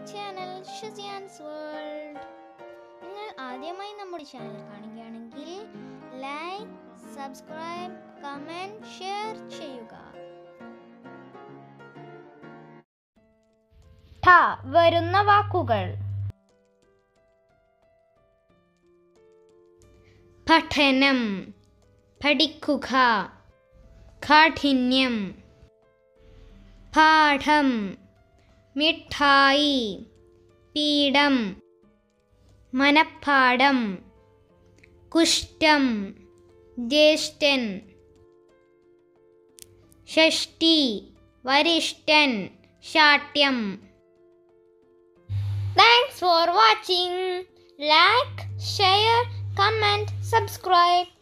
channel ഷസിയാൻസ് world നിങ്ങൾ ആദ്യമായി നമ്മുടെ ചാനൽ കാണുകയാണെങ്കിൽ ലൈക്ക് സബ്സ്ക്രൈബ് കമൻറ്റ് ഷെയർ ചെയ്യുക ഠ വരുന്ന വാക്കുകൾ പഠനം പഠിക്കുക കാഠിന്യം പാഠം മിഠായി പീഠം മനപ്പാഠം കുഷ്ഠം ജ്യേഷ്ഠൻ ഷഷ്ടി വരിഷ്ഠൻ ശാഠ്യം thanks for watching like share comment subscribe